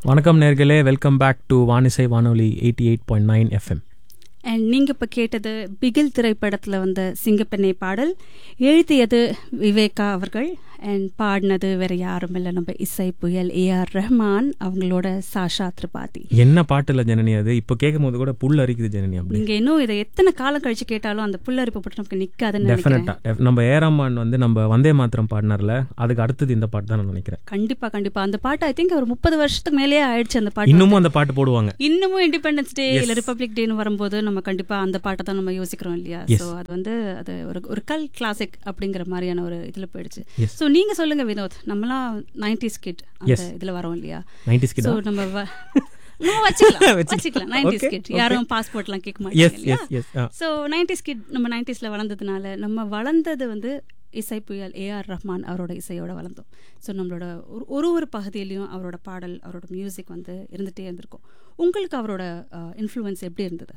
வணக்கம் நேர்களே welcome back to வானிசை வானொலி eighty eight point nine FM and நீங்கள் இப்போ கேட்டது பிகில் திரைப்படத்தில் வந்த சிங்கப்பெண்ணை பாடல் எழுதியது விவேகா அவர்கள் அண்ட் பாடினது வேற யாரும் இல்லை நம்ம இசை புயல் ஏஆர் ரஹ்மான் அவங்களோட சாஷா திரிபாதி என்ன பாட்டுல ஜனனி அது இப்போ கேட்கும் போது கூட புல் அரிக்குது ஜனனி அப்படி நீங்க இன்னும் இதை எத்தனை காலம் கழிச்சு கேட்டாலும் அந்த புல்லரிப்பு போட்டு நமக்கு நிக்காதுன்னு நினைக்கிறேன் டெஃபினட்டா நம்ம ஏராமான் வந்து நம்ம வந்தே மாத்திரம் பாடினார்ல அதுக்கு அடுத்தது இந்த பாட்டு தான் நான் நினைக்கிறேன் கண்டிப்பா கண்டிப்பா அந்த பாட்டு ஐ திங்க் ஒரு முப்பது வருஷத்துக்கு மேலேயே ஆயிடுச்சு அந்த பாட்டு இன்னமும் அந்த பாட்டு போடுவாங்க இன்னமும் இண்டிபெண்டன்ஸ் டே இல்ல ரிப்பப்ளிக் டேன்னு வரும்போது நம்ம கண்டிப்பா அந்த பாட்டை தான் நம்ம யோசிக்கிறோம் இல்லையா சோ அது வந்து அது ஒரு ஒரு கல் கிளாசிக் அப்படிங்கிற மாதிரியான ஒரு இதுல போயிடுச்சு Yes. சோ நீங்க சொல்லுங்க வினோத் நம்மலாம் நைன்டிஸ் கிட் அந்த இதுல வரோம் இல்லையா நைன்டிஸ் கிட்ட சோ நம்ம வ- நம்ம வச்சுக்கலாம் வச்சுக்கலாம். வச்சுக்கலாம் நைன்டிஸ் Okay, கிட் okay. யாரும் பாஸ்போர்ட்லாம் கேட்க எஸ் மாட்டாங்க இல்லையா yes yes so nineties kid நம்ம நைன்டிஸ்ல வளர்ந்ததுனால நம்ம வளர்ந்தது வந்து இசை புயல் ஏஆர் ரஹ்மான் அவரோட இசையோட வளர்ந்தோம் ஸோ நம்மளோட ஒரு ஒரு ஒரு பகுதியிலையும் அவரோட பாடல் அவரோட மியூசிக் வந்து இருந்துகிட்டே இருந்திருக்கும் உங்களுக்கு அவரோட இன்ஃப்ளூயன்ஸ் எப்படி இருந்தது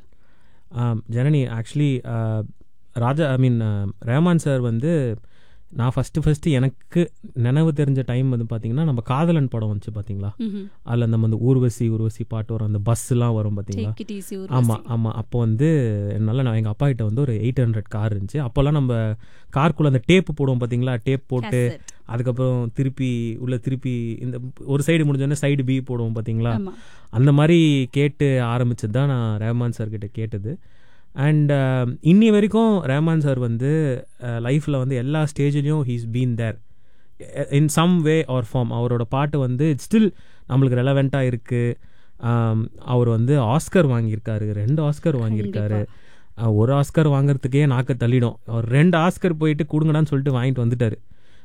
Janani actually Raja I mean Rahman sir வந்து நான் ஃபஸ்ட்டு ஃபஸ்ட்டு எனக்கு நினைவு தெரிஞ்ச டைம் வந்து பார்த்தீங்கன்னா நம்ம காதலன் படம் வந்துச்சு பார்த்தீங்களா அதில் நம்ம அந்த ஊர்வசி ஊர்வசி பாட்டு வரும் அந்த பஸ்ஸுலாம் வரும் பார்த்தீங்களா Take it easy, ஊர்வசி. ஆமாம் ஆமாம் அப்போ வந்து என்னால் நான் எங்கள் அப்பா கிட்ட வந்து ஒரு எயிட் ஹண்ட்ரட் கார் இருந்துச்சு அப்போல்லாம் நம்ம காருக்குள்ளே அந்த டேப்பு போடுவோம் பார்த்தீங்களா டேப் போட்டு Cassette. அதுக்கப்புறம் திருப்பி உள்ள திருப்பி இந்த ஒரு சைடு முடிஞ்சோடனே சைடு பி போடுவோம் பார்த்தீங்களா ஆமா. அந்த மாதிரி கேட்டு ஆரம்பிச்சது தான் நான் ரஹ்மான் சார் கிட்ட கேட்டது அண்ட் இன்னி வரைக்கும் ரஹ்மான் சார் வந்து லைஃப்பில் வந்து எல்லா ஸ்டேஜ்லேயும் he's been there in some way or form அவரோட பாட்டு வந்து ஸ்டில் நம்மளுக்கு ரெலவெண்ட்டாக இருக்குது அவர் வந்து ஆஸ்கர் வாங்கியிருக்காரு ரெண்டு ஆஸ்கர் வாங்கியிருக்காரு அஹ், ஒரு ஆஸ்கர் வாங்குறதுக்கே நாக்க தள்ளிடும் அவர் ரெண்டு ஆஸ்கர் போயிட்டு கொடுங்கடான்னு சொல்லிட்டு வாங்கிட்டு வந்துட்டாரு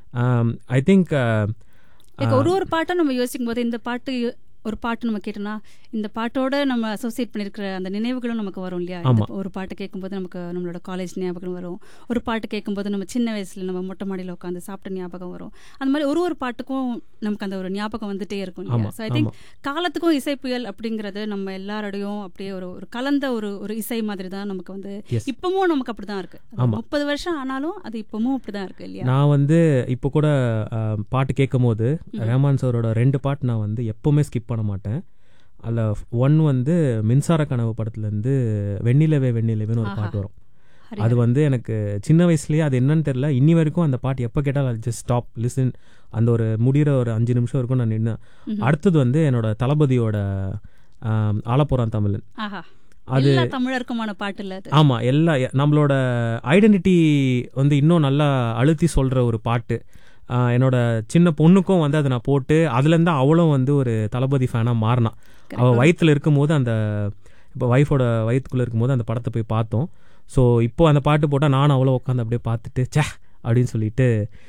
ஐ திங்க் Like ஒரு ஒரு பாட்டும் நம்ம யோசிக்கும் போது இந்த பாட்டு ஒரு பாட்டு நம்ம கேட்டோம்னா இந்த பாட்டோட நம்ம அசோசியேட் பண்ணிருக்கிற அந்த நினைவுகளும் நமக்கு வரும் இல்லையா இந்த ஒரு பாட்டு கேட்கும்போது நமக்கு நம்மளோட காலேஜ் ஞாபகம் வரும் ஒரு பாட்டு கேட்கும்போது நம்ம சின்ன வயசுல நம்ம மொட்டை மாடியில் உட்காந்து சாப்பிட்ட ஞாபகம் வரும் அந்த மாதிரி ஒரு ஒரு பாட்டுக்கும் நமக்கு அந்த ஒரு ஞாபகம் வந்துட்டே இருக்கும் இல்லையா ஸோ ஐ திங்க் காலத்துக்கும் இசை புயல் அப்படிங்கிறது நம்ம எல்லாரோடையும் அப்படியே ஒரு ஒரு கலந்த ஒரு ஒரு இசை மாதிரி தான் நமக்கு வந்து Yes. இப்பவும் நமக்கு அப்படிதான் இருக்கு அது முப்பது வருஷம் ஆனாலும் அது இப்பவும் அப்படிதான் இருக்கு இல்லையா நான் வந்து இப்போ கூட அஹ், பாட்டு கேட்கும் போது ரஹ்மான் சாரோட ரெண்டு பாட்டு நான் வந்து எப்போவுமே ஸ்கிப் பண்ண மாட்டேன் அதில் ஒன் வந்து மின்சார கனவு படத்துலேருந்து வெண்ணிலவே வெண்ணிலவேன்னு ஒரு பாட்டு வரும் அது வந்து எனக்கு சின்ன வயசுலயே அது என்னன்னு தெரியல இன்னி வரைக்கும் அந்த பாட்டு எப்போ கேட்டாலும் ஜஸ்ட் ஸ்டாப் லிசன் அந்த ஒரு முடிகிற ஒரு அஞ்சு நிமிஷம் இருக்கும் நான் நின்று அடுத்தது வந்து என்னோட தளபதியோட ஆம், ஆலப்புறம் தமிழன் ஆஹா எல்லா தமிழருக்குமான பாட்டு இல்ல அது ஆமா எல்லா எ- நம்மளோட ஐடென்டிட்டி வந்து இன்னும் நல்லா அழுத்தி சொல்ற ஒரு பாட்டு ஆஹ் என்னோட சின்ன பொண்ணுக்கும் வந்து அதை நான் போட்டு அதுலேருந்து அவளும் வந்து ஒரு தளபதி ஃபேனாக மாறினான் அவள் வயித்துல இருக்கும்போது அந்த இப்போ ஒய்ஃபோட வயிற்றுக்குள்ளே இருக்கும்போது அந்த படத்தை போய் பார்த்தோம் ஸோ இப்போ அந்த பாட்டு போட்டால் நானும் அவ்வளோ உட்காந்து அப்படியே பார்த்துட்டு ச்சே அப்படின்னு சொல்லிட்டு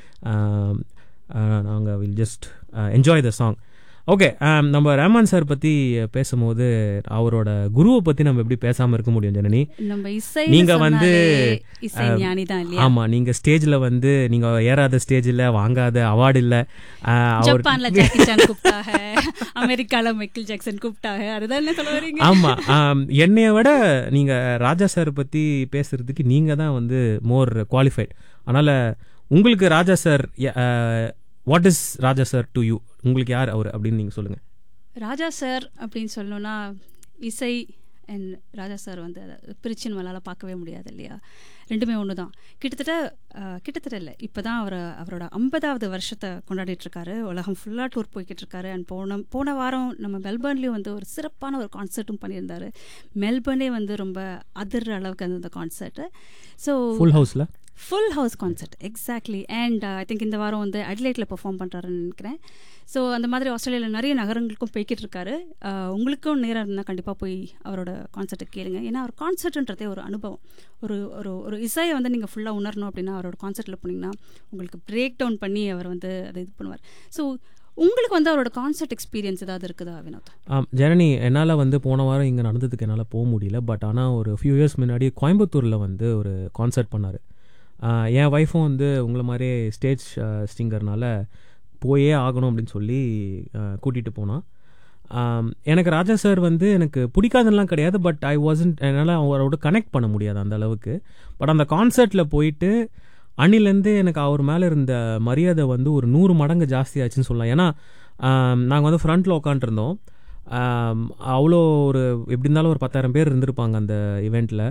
நாங்கள் will just enjoy the song okay நம்ம ரஹ்மான் சார் பற்றி பேசும்போது அவரோட குருவை பற்றி நம்ம எப்படி பேசாமல் இருக்க முடியும் ஜனனி நம்ம இசை நீங்க வந்து, இசை ஞானி தான் இல்லையா ஆமா நீங்க ஸ்டேஜ்ல வந்து நீங்க ஏறாத ஸ்டேஜ் இல்ல வாங்காத அவார்டு இல்ல ஆஹ் அவர் ஜப்பான்ல ஜாக்கி சான் கூப்பிட்டாக அமெரிக்கால மைக்கேல் ஜாக்சன் கூப்பிட்டாக அதுதான் என்ன சொல்ல வரீங்க ஆமா ஆம், என்னைய விட நீங்க ராஜா சார் பத்தி பேசுறதுக்கு நீங்க தான் வந்து மோர் குவாலிஃபைட் அதனால உங்களுக்கு Raja sir what is Raja sir to you உங்களுக்கு யார் அவர் அப்படின்னு நீங்க சொல்லுங்க ராஜா சார் அப்படின்னு சொல்லணும்னா இசை அண்ட் ராஜா சார் வந்து அதை பிரிச்சு நம்மளால் பார்க்கவே முடியாது இல்லையா ரெண்டுமே ஒன்று தான் கிட்டத்தட்ட அஹ், கிட்டத்தட்ட இல்லை இப்போ தான் அவர் அவரோட ஐம்பதாவது வருஷத்தை கொண்டாடிட்டு இருக்காரு உலகம் ஃபுல்லாக டூர் போய்கிட்டு இருக்காரு அண்ட் போன போன வாரம் நம்ம மெல்பர்ன்லேயும் வந்து ஒரு சிறப்பான ஒரு கான்சர்ட்டும் பண்ணியிருந்தாரு மெல்பர்னே வந்து ரொம்ப அதிர்ற அளவுக்கு அந்த கான்சர்ட்டு ஸோ ஃபுல் ஹவுஸ்ல full house concert exactly and I think இந்த வாரம் வந்து அட்லைட்டில் பெர்ஃபார்ம் பண்ணுறாருன்னு நினைக்கிறேன் ஸோ அந்த மாதிரி ஆஸ்திரேலியாவில் நிறைய நகரங்களுக்கும் போய்கிட்டு இருக்காரு Uh, உங்களுக்கும் நேரம் இருந்தால் கண்டிப்பாக போய் அவரோட கான்சர்ட்டை கேளுங்க ஏன்னா அவர் கான்சர்ட்ன்றதே ஒரு அனுபவம் ஒரு ஒரு ஒரு இசையை வந்து நீங்கள் ஃபுல்லாக உணரணும் அப்படின்னா அவரோட கான்சர்ட்டில் போனீங்கன்னா உங்களுக்கு பிரேக் டவுன் பண்ணி அவர் வந்து அதை இது பண்ணுவார் ஸோ உங்களுக்கு வந்து அவரோட கான்சர்ட் எக்ஸ்பீரியன்ஸ் ஏதாவது இருக்குதா வினோத் ஆம், ஜனனி என்னால் வந்து போன வாரம் இங்கே நடந்ததுக்கு என்னால் போக முடியல பட் ஆனால் ஒரு ஃபியூ இயர்ஸ் முன்னாடி கோயம்புத்தூரில் வந்து ஒரு கான்சர்ட் பண்ணார் என் ஒய்ஃபும் வந்து உங்களை மாதிரியே ஸ்டேஜ் சிங்கர்னால போயே ஆகணும் அப்படின்னு சொல்லி கூட்டிகிட்டு போனான் ஆம், எனக்கு ராஜா சார் வந்து எனக்கு பிடிக்காதுன்னெலாம் கிடையாது பட் ஐ வாசன்ட் என்னால் அவரோட கனெக்ட் பண்ண முடியாது அந்த அளவுக்கு பட் அந்த கான்சர்ட்டில் போயிட்டு அன்னிலேருந்து எனக்கு அவர் மேலே இருந்த மரியாதை வந்து ஒரு நூறு மடங்கு ஜாஸ்தி ஆச்சுன்னு சொல்லலாம் ஏன்னா நாங்கள் வந்து ஃப்ரண்ட்டில் உட்காந்துருந்தோம் அவ்வளோ ஒரு எப்படி இருந்தாலும் ஒரு பத்தாயிரம் பேர் இருந்திருப்பாங்க அந்த இவெண்ட்டில்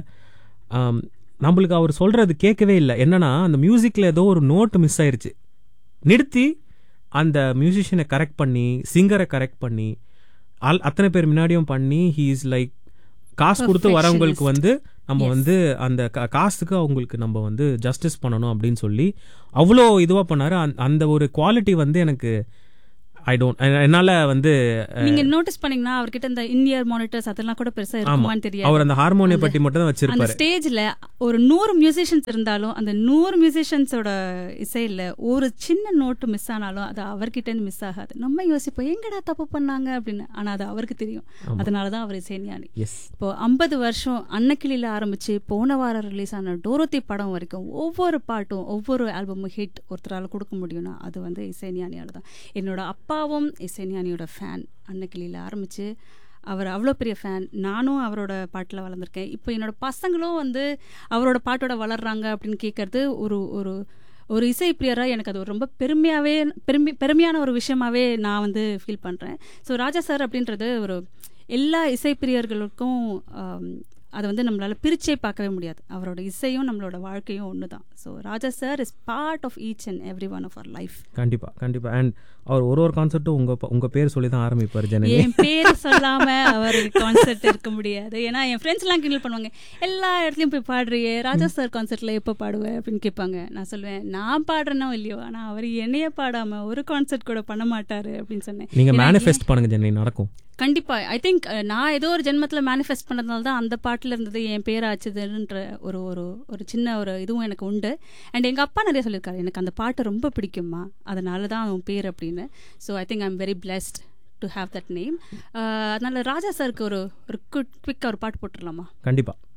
நம்மளுக்கு அவர் சொல்கிறது கேட்கவே இல்லை என்னன்னா அந்த மியூசிக்கில் ஏதோ ஒரு நோட்டு மிஸ் ஆயிருச்சு நிறுத்தி அந்த மியூசிஷியனை கரெக்ட் பண்ணி சிங்கரை கரெக்ட் பண்ணி அல் அத்தனை பேர் முன்னாடியும் பண்ணி ஹீ இஸ் லைக் காசு கொடுத்து வரவங்களுக்கு வந்து நம்ம வந்து அந்த கா- காசுக்கு அவங்களுக்கு நம்ம வந்து ஜஸ்டிஸ் பண்ணணும் அப்படின்னு சொல்லி அவ்வளோ இதுவாக பண்ணாரு அந்த- அந்த ஒரு குவாலிட்டி வந்து எனக்கு ஐ டோன்ட் என்னால் வந்து நீங்க நோட்டீஸ் பண்ணீங்கன்னா அவர்கிட்ட இந்த இந்தியர் மானிட்டர்ஸ் அதெல்லாம் கூட பெருசா இருக்குமான்னு தெரியாது அவர் அந்த ஹார்மோனிய பட்டி மட்டும் தான் அந்த வச்சிருப்பாரு ஸ்டேஜ்ல ஒரு நூறு மியூசிஷியன்ஸ் இருந்தாலும் அந்த நூறு மியூசிஷியன்ஸோட இசையில ஒரு சின்ன நோட்டு மிஸ் ஆனாலும் அது அவர்கிட்ட இருந்து மிஸ் ஆகாது நம்ம யோசிப்போம் எங்கடா தப்பு பண்ணாங்க அப்படின்னு ஆனா அது அவருக்கு தெரியும் அதனாலதான் அவர் இசைஞானி எஸ் இப்போ ஐம்பது வருஷம் அன்னக்கிளியில ஆரம்பிச்சு போன வாரம் ரிலீஸ் ஆன டோரோத்தி படம் வரைக்கும் ஒவ்வொரு பாட்டும் ஒவ்வொரு ஆல்பமும் ஹிட் ஒருத்தரால் கொடுக்க முடியும்னா அது வந்து இசைஞானியால தான் என்னோட அப்பாவும் இசைஞானியோட ஃபேன் அன்னக்கிளியில ஆரம்பிச்சு அவர் அவ்வளோ பெரிய ஃபேன் நானும் அவரோட பாட்டில் வளர்ந்துருக்கேன் இப்போ என்னோட பசங்களும் வந்து அவரோட பாட்டோட வளர்றாங்க அப்படின்னு கேட்கறது ஒரு ஒரு ஒரு இசை பிரியராக எனக்கு அது ஒரு ரொம்ப பெருமையாகவே பெருமை பெருமையான ஒரு விஷயமாவே நான் வந்து ஃபீல் பண்ணுறேன் ஸோ ராஜா சார் அப்படின்றது ஒரு எல்லா இசை பிரியர்களுக்கும் ஆம், அதை வந்து நம்மளால பிரிச்சே பார்க்கவே முடியாது அவரோட இசையும் நம்மளோட வாழ்க்கையும் ஒன்று தான் so Raja sir is part of each and every one of our life கண்டிப்பா கண்டிப்பா அண்ட் அவர் ஒரு ஒரு கான்செர்ட்டும் உங்க ப- உங்க பேர் சொல்லி தான் ஆரம்பிப்பார் ஜனனி என் பேர் சொல்லாம அவர் கான்சர்ட் இருக்க முடியாது ஏன்னா என் ஃப்ரெண்ட்ஸ் எல்லாம் கிண்டல் பண்ணுவாங்க எல்லா இடத்துலயும் போய் பாடுறியே ராஜா சார் கான்சர்ட்ல எப்போ பாடுவேன் அப்படின்னு கேட்பாங்க நான் சொல்லுவேன் நான் பாடுறேனோ இல்லையோ ஆனா அவர் என்னைய பாடாம ஒரு கான்சர்ட் கூட பண்ண மாட்டாரு அப்படின்னு சொன்னேன் நீங்க ஏன்னா மேனிஃபெஸ்ட் பண்ணுங்க ஜனனி நடக்கும் கண்டிப்பா ஐ திங்க் நான் ஏதோ ஒரு ஜென்மத்துல மேனிஃபெஸ்ட் பண்ணதுனால தான் அந்த பாட்டுல இருந்தது என் பேர் ஆச்சுதுன்ற ஒரு ஒரு ஒரு சின்ன ஒரு இதுவும் எனக்கு உண்டு அண்ட் எங்க அப்பா நிறைய சொல்லியிருக்காரு எனக்கு அந்த பாட்டு ரொம்ப பிடிக்குமா அதனால தான் அவன் பேர் அப்படின்னு so I think I am very blessed to have that name அதனால ராஜா சாருக்கு ஒரு ஒரு குவிக்காக ஒரு பாட்டு போட்டுடலாமா கண்டிப்பா